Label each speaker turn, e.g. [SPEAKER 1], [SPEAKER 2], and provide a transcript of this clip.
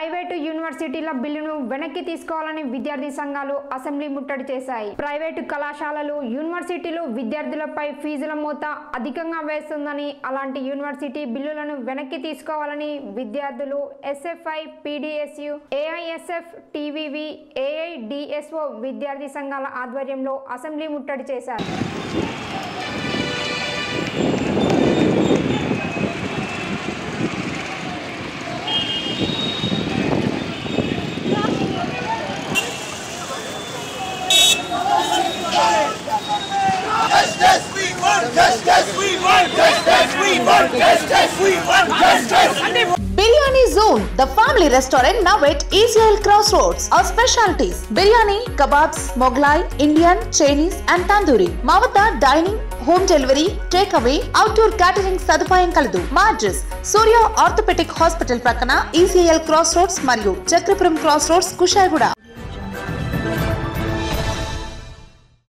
[SPEAKER 1] Private యూనివర్సిటీల బిల్లును వెనక్కి తీసుకోవాలని విద్యార్థి సంఘాలు అసెంబ్లీ ముట్టడి చేశాయి ప్రైవేటు కళాశాలలు యూనివర్సిటీలు విద్యార్థులపై ఫీజుల మోత అధికంగా వేస్తుందని అలాంటి యూనివర్సిటీ బిల్లులను వెనక్కి తీసుకోవాలని విద్యార్థులు SFI PDSU AISF TVV AIDSO విద్యార్థి సంఘాల ఆధ్వర్యంలో అసెంబ్లీ ముట్టడి చేశారు
[SPEAKER 2] Justice we want! Justice we want! Justice we want! Justice we want! Justice!
[SPEAKER 3] Biryani zone the family restaurant now at Israel cross roads our specialities biryani kebabs Mughlai Indian Chinese and tandoori మా వద్ద dining home delivery take away outdoor catering సదుపాయం కలదు మా address Surya orthopaedic hospital ప్రక్కన ECIL cross roads మరియు Chakrapuram cross roads Kushaiguda